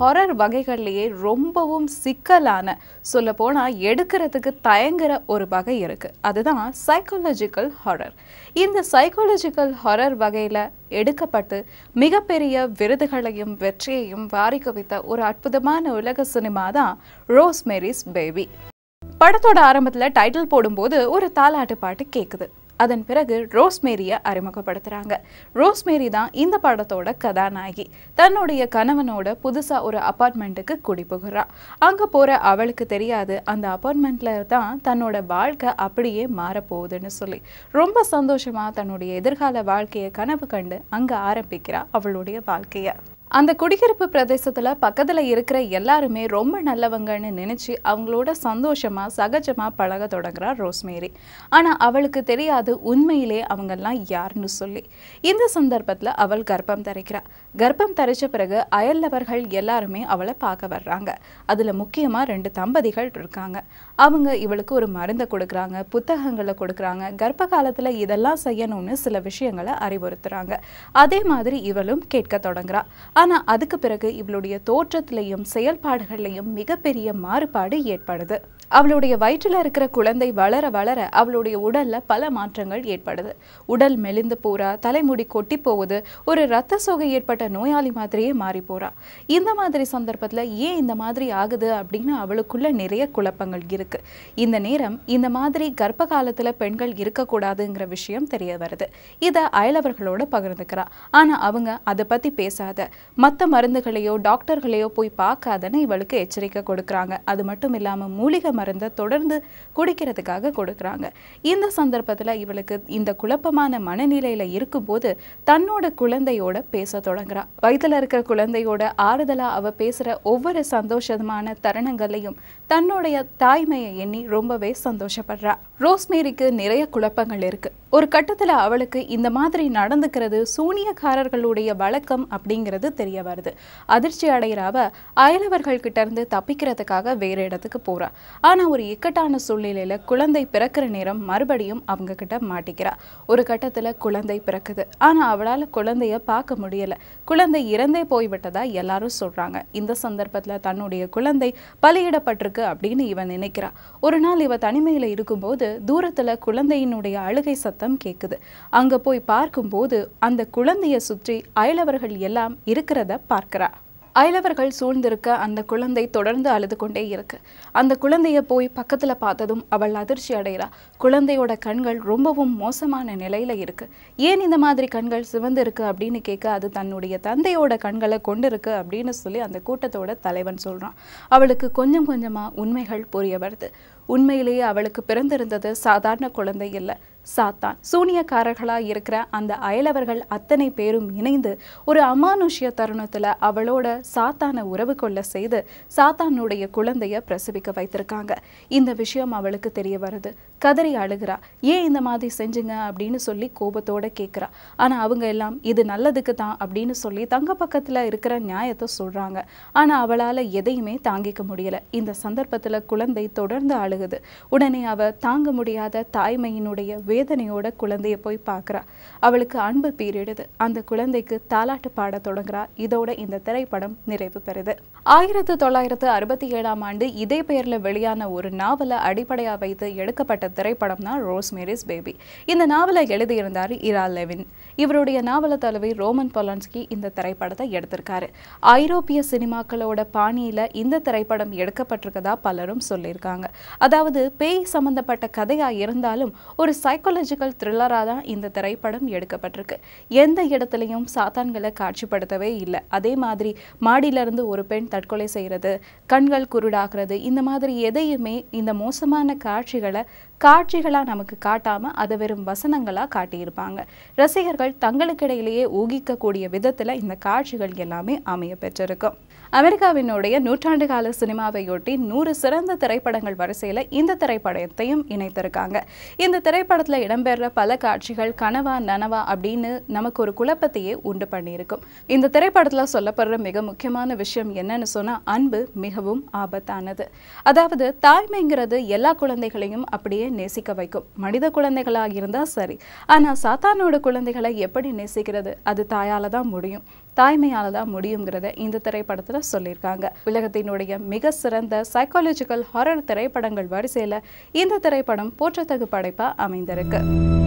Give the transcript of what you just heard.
horror வகைகள்லேயே ரொம்பவும் சிக்கலான சொல்ல போனால் எடுக்கிறதுக்கு தயங்குற ஒரு வகை இருக்குது அதுதான் சைக்காலஜிக்கல் ஹொரர் இந்த சைக்காலஜிக்கல் ஹொரர் வகையில் எடுக்கப்பட்டு மிகப்பெரிய விருதுகளையும் வெற்றியையும் வாரி குவித்த ஒரு அற்புதமான உலக சினிமா தான் ரோஸ் மேரிஸ் பேபி படத்தோட ஆரம்பத்தில் டைட்டில் போடும்போது ஒரு தாலாட்டு பாட்டு கேட்குது அதன் பிறகு ரோஸ்மேரியை அறிமுகப்படுத்துகிறாங்க ரோஸ்மேரி தான் இந்த படத்தோட கதாநாயகி தன்னுடைய கணவனோட புதுசாக ஒரு அப்பார்ட்மெண்ட்டுக்கு குடி போகிறா அங்கே போகிற அவளுக்கு தெரியாது அந்த அப்பார்ட்மெண்ட்டில் தான் தன்னோட வாழ்க்கை அப்படியே மாறப்போகுதுன்னு சொல்லி ரொம்ப சந்தோஷமாக தன்னுடைய எதிர்கால வாழ்க்கையை கனவு கண்டு அங்கே ஆரம்பிக்கிறா அவளுடைய வாழ்க்கையை அந்த குடியிருப்பு பிரதேசத்துல பக்கத்துல இருக்கிற எல்லாருமே ரொம்ப நல்லவங்கன்னு நினைச்சு அவங்களோட சந்தோஷமா சகஜமா பழக தொடங்குறா ரோஸ்மேரி ஆனா அவளுக்கு தெரியாது உண்மையிலே அவங்கெல்லாம் யாருன்னு சொல்லி இந்த சந்தர்ப்பத்துல அவள் கர்ப்பம் தரிக்கிறா கர்ப்பம் தரிச்ச பிறகு அயல்லவர்கள் எல்லாருமே அவளை பார்க்க வர்றாங்க அதுல முக்கியமா ரெண்டு தம்பதிகள் இருக்காங்க அவங்க இவளுக்கு ஒரு மருந்தை கொடுக்குறாங்க புத்தகங்களை கொடுக்குறாங்க கர்ப்ப காலத்துல இதெல்லாம் செய்யணும்னு சில விஷயங்களை அறிவுறுத்துறாங்க அதே மாதிரி இவளும் கேட்க தொடங்குறா ஆனா அதுக்கு பிறகு இவளுடைய தோற்றத்திலையும் செயல்பாடுகள்லையும் மிகப்பெரிய மாறுபாடு ஏற்படுது அவளுடைய வயிற்றில் இருக்கிற குழந்தை வளர வளர அவளுடைய உடல்ல பல மாற்றங்கள் ஏற்படுது உடல் மெலிந்து போறா தலைமுடி கொட்டி போகுது ஒரு ரத்த சோகை ஏற்பட்ட நோயாளி மாதிரியே மாறி போறா இந்த மாதிரி சந்தர்ப்பத்துல ஏன் இந்த மாதிரி ஆகுது அப்படின்னு அவளுக்குள்ள நிறைய குழப்பங்கள் இருக்கு இந்த நேரம் இந்த மாதிரி கர்ப்ப காலத்துல பெண்கள் இருக்கக்கூடாதுங்கிற விஷயம் தெரிய வருது இதை அயலவர்களோட பகிர்ந்துக்கிறா ஆனா அவங்க அதை பத்தி பேசாத மற்ற மருந்துகளையோ டாக்டர்களையோ போய் பார்க்காதன்னு இவளுக்கு எச்சரிக்கை கொடுக்குறாங்க அது மட்டும் இல்லாம மூலிகை மருந்தை தொடர்ந்து குடிக்கிறதுக்காக கொடுக்குறாங்க இந்த சந்தர்ப்பத்துல இவளுக்கு இந்த குழப்பமான மனநிலையில இருக்கும்போது தன்னோட குழந்தையோட பேச தொடங்குறா வயித்துல இருக்கிற குழந்தையோட ஆறுதலா அவ பேசுற ஒவ்வொரு சந்தோஷமான தருணங்களையும் தன்னுடைய தாய்மையை எண்ணி ரொம்பவே சந்தோஷப்படுறா ரோஸ்மேரிக்கு நிறைய குழப்பங்கள் இருக்கு ஒரு கட்டத்துல அவளுக்கு இந்த மாதிரி நடந்துக்கிறது சூனியக்காரர்களுடைய வழக்கம் அப்படிங்கிறது தெரிய வருது அதிர்ச்சி அடைகிற அவ அயலவர்கள் கிட்ட இருந்து தப்பிக்கிறதுக்காக வேற இடத்துக்கு போறா ஆனா ஒரு இக்கட்டான சூழ்நிலையில குழந்தை பிறக்கிற நேரம் மறுபடியும் அவங்க கிட்ட மாட்டிக்கிறா ஒரு கட்டத்துல குழந்தை பிறக்குது ஆனா அவளால குழந்தைய பார்க்க முடியல குழந்தை இறந்தே போய்விட்டதா எல்லாரும் சொல்றாங்க இந்த சந்தர்ப்பத்துல தன்னுடைய குழந்தை பலியிடப்பட்டிருக்கு அப்படின்னு இவன் நினைக்கிறா ஒரு நாள் இவ தனிமையில இருக்கும்போது தூரத்துல குழந்தையினுடைய அழுகை சத்தம் கேக்குது அங்க போய் பார்க்கும்போது அந்த குழந்தைய சுற்றி அயலவர்கள் எல்லாம் இருக்கிறத பார்க்கிறா அயலவர்கள் சூழ்ந்திருக்க அந்த குழந்தை தொடர்ந்து அழுது கொண்டே இருக்கு அந்த குழந்தைய போய் பக்கத்துல பார்த்ததும் அவள் அதிர்ச்சி அடைகிறா குழந்தையோட கண்கள் ரொம்பவும் மோசமான நிலையில இருக்கு ஏன் இந்த மாதிரி கண்கள் சிவந்து இருக்கு அப்படின்னு கேட்க அது தன்னுடைய தந்தையோட கண்களை கொண்டு இருக்கு அப்படின்னு சொல்லி அந்த கூட்டத்தோட தலைவன் சொல்றான் அவளுக்கு கொஞ்சம் கொஞ்சமா உண்மைகள் புரிய வருது உண்மையிலேயே அவளுக்கு பிறந்திருந்தது சாதாரண குழந்தை இல்லை சாத்தான் சூனியக்காரர்களா இருக்கிற அந்த அயலவர்கள் அத்தனை பேரும் இணைந்து ஒரு அமானுஷ்ய தருணத்துல அவளோட சாத்தான உறவு கொள்ள செய்து சாத்தானுடைய குழந்தைய பிரசவிக்க வைத்திருக்காங்க இந்த விஷயம் அவளுக்கு தெரிய வருது கதறி அழுகிறா ஏன் இந்த மாதிரி செஞ்சுங்க அப்படின்னு சொல்லி கோபத்தோட கேட்குறா ஆனா அவங்க எல்லாம் இது நல்லதுக்கு தான் அப்படின்னு சொல்லி தங்க பக்கத்துல இருக்கிற நியாயத்தை சொல்றாங்க ஆனா அவளால எதையுமே தாங்கிக்க முடியல இந்த சந்தர்ப்பத்துல குழந்தை தொடர்ந்து அழுகுது உடனே அவ தாங்க முடியாத தாய்மையினுடைய வேதனையோட குழந்தைய போய் பார்க்கறா அவளுக்கு அன்பு பீரிடுது அந்த குழந்தைக்கு தாலாட்டு பாட தொடங்குறா இதோட இந்த திரைப்படம் நிறைவு பெறுது ஆயிரத்து தொள்ளாயிரத்து அறுபத்தி ஏழாம் ஆண்டு இதே பெயர்ல வெளியான ஒரு நாவலை அடிப்படையா வைத்து எடுக்கப்பட்ட திரைப்படம் தான் ரோஸ் மேரிஸ் பேபி இந்த நாவலை எழுதியிருந்தார் இரா லெவின் இவருடைய நாவல தலைவி ரோமன் பொலான்ஸ்கி இந்த திரைப்படத்தை எடுத்திருக்காரு ஐரோப்பிய சினிமாக்களோட பாணியில இந்த திரைப்படம் எடுக்கப்பட்டிருக்கதா பலரும் சொல்லியிருக்காங்க அதாவது பேய் சம்பந்தப்பட்ட கதையா இருந்தாலும் ஒரு சைக்காலஜிக்கல் த்ரில்லராக தான் இந்த திரைப்படம் எடுக்கப்பட்டிருக்கு எந்த இடத்துலையும் சாத்தான்களை காட்சிப்படுத்தவே இல்லை அதே மாதிரி மாடியிலிருந்து ஒரு பெண் தற்கொலை செய்கிறது கண்கள் குருடாகிறது இந்த மாதிரி எதையுமே இந்த மோசமான காட்சிகளை காட்சிகளாக நமக்கு காட்டாமல் அதை வெறும் வசனங்களாக காட்டியிருப்பாங்க ரசிகர்கள் தங்களுக்கிடையிலேயே ஊகிக்கக்கூடிய விதத்தில் இந்த காட்சிகள் எல்லாமே அமைய பெற்றிருக்கும் அமெரிக்காவினுடைய நூற்றாண்டு கால சினிமாவையொட்டி நூறு சிறந்த திரைப்படங்கள் வரிசையில் இந்த திரைப்படத்தையும் இணைத்திருக்காங்க இந்த திரைப்படத்தில் இடம்பெற பல காட்சிகள் கனவா நனவா அப்படின்னு நமக்கு ஒரு குழப்பத்தையே உண்டு பண்ணியிருக்கும் இந்த திரைப்படத்தில் சொல்லப்படுற மிக முக்கியமான விஷயம் என்னன்னு சொன்னால் அன்பு மிகவும் ஆபத்தானது அதாவது தாய்மைங்கிறது எல்லா குழந்தைகளையும் அப்படியே நேசிக்க வைக்கும் மனித குழந்தைகளாக இருந்தால் சரி ஆனால் சாத்தானோட குழந்தைகளை எப்படி நேசிக்கிறது அது தாயால தான் முடியும் தாய்மையால தான் முடியுங்கிறத இந்த திரைப்படத்தில் சொல்லியிருக்காங்க உலகத்தினுடைய மிக சிறந்த சைக்காலஜிக்கல் ஹாரர் திரைப்படங்கள் வரிசையில் இந்த திரைப்படம் போற்றத்தகு படைப்பாக அமைந்திருக்கு